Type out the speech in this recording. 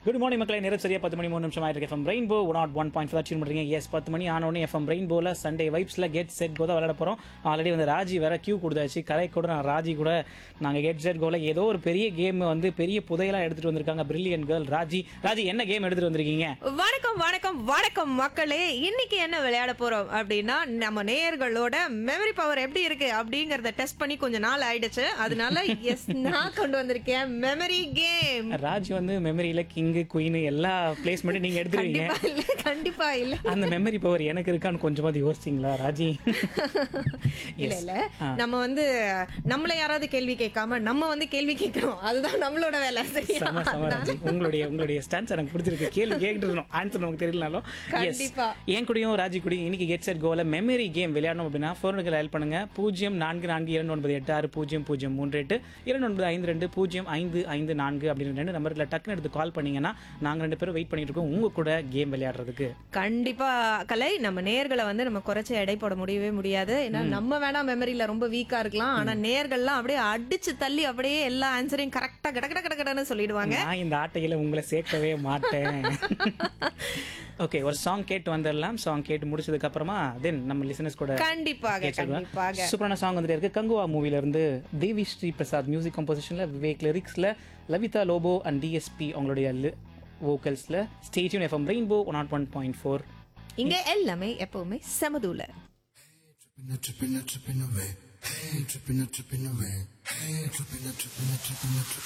Good morning மக்களை நேரம் சரியா பத்து மணி மூணு நிமிஷம் ஆயிருக்கு FM Rainbow one naught one point five tune பண்ணுறீங்க எஸ் பத்து மணி ஆனோடனே எஃப்எம் ரெயின்போல சண்டே வைப்ஸில் கெட் செட் கோ தான் விளையாட போகிறோம் ஆல்ரெடி வந்து ராஜி வேற கியூ கொடுத்தாச்சு கரை கூட நான் ராஜி கூட நாங்கள் கெட் செட் கோல ஏதோ ஒரு பெரிய கேம் வந்து பெரிய புதையெல்லாம் எடுத்துட்டு வந்திருக்காங்க பிரில்லியன் கேர்ள் ராஜி ராஜி என்ன கேம் எடுத்துட்டு வந்திருக்கீங்க வணக்கம் வணக்கம் வணக்கம் மக்களே இன்னைக்கு என்ன விளையாட போறோம் அப்படின்னா நம்ம நேயர்களோட மெமரி பவர் எப்படி இருக்கு அப்படிங்கறத டெஸ்ட் பண்ணி கொஞ்ச நாள் ஆயிடுச்சு அதனால எஸ் நான் கொண்டு வந்திருக்கேன் மெமரி கேம் ராஜி வந்து மெமரியில கிங்கு குயின் எல்லா பிளேஸ்மெண்ட்டும் நீங்க எடுத்துருவீங்க கண்டிப்பா இல்ல கண்டிப்பா இல்ல அந்த மெமரி பவர் எனக்கு இருக்கான்னு கொஞ்சமாவது யோசிச்சிங்களா ராஜி இல்ல இல்ல நம்ம வந்து நம்மள யாராவது கேள்வி கேட்காம நம்ம வந்து கேள்வி கேட்கணும் அதுதான் நம்மளோட வேலை சரியா செம செம ராஜி உங்களுடைய உங்களுடைய ஸ்டான்ஸ் எனக்கு பிடிச்சிருக்கு கேள்வி கேட்டுட்டு இருக்கணும் ஆன்சர் நமக்கு தெரியலனாலும் எஸ் கண்டிப்பா. என் கூடயும் ராஜி கூடயும் இன்னைக்கு கெட் செட் கோல மெமரி கேம் விளையாடணும் அப்படின்னா ஃபோனுக்கு ஹெல்ப் பண்ணுங்க பூஜ்ஜியம் நான்கு நான்கு இரண்டு ஒன்பது எட்டு ஆறு பூஜ்ஜியம் பூஜ்ஜியம் மூன்று எட்டு இரண்டு ஒன்பது ஐந்து ரெண்டு பூஜ்ஜியம் ஐந்து ஐந்து நான்கு அப்படின்னு ரெண்டு நம்பர்ல டக்குன்னு எடுத்து கால் பண்ணீங்கன்னா நாங்க ரெண்டு பேரும் வெயிட் பண்ணிட்டு இருக்கோம் உங்க கூட கேம் விளையாடுறதுக்கு கண்டிப்பா கலை நம்ம நேர்களை வந்து நம்ம குறைச்சு எடை போட முடியவே முடியாது ஏன்னா நம்ம வேணா மெமரியில ரொம்ப வீக்கா இருக்கலாம் ஆனா நேர்கள்லாம் அப்படியே அடிச்சு தள்ளி அப்படியே எல்லா ஆன்சரையும் கரெக்டா கட கட கட கடன்னு சொல்லிடுவாங்க நான் இந்த ஆட்டையில உங்களை சேர்க்கவே மாட்டேன் ஓகே ஒரு சாங் கேட்டு வந்துடலாம் சாங் கேட்டு முடிச்சதுக்கு அப்புறமா தென் நம்ம லிசனர்ஸ் கூட கண்டிப்பாக கண்டிப்பாக சூப்பரான சாங் வந்துட்டு இருக்கு கங்குவா மூவில இருந்து தேவி ஸ்ரீ பிரசாத் மியூசிக் கம்போசிஷன்ல விவேக் லிரிக்ஸ்ல லவிதா லோபோ அண்ட் டிஎஸ்பி அவங்களுடைய வோக்கல்ஸ்ல ஸ்டேஜின் FM Rainbow one naught one point four இங்க எல்லாமே எப்பவுமே சமதூல Tripping, tripping, tripping away. Hey, tripping, tripping away. Hey, tripping, tripping, tripping, tripping.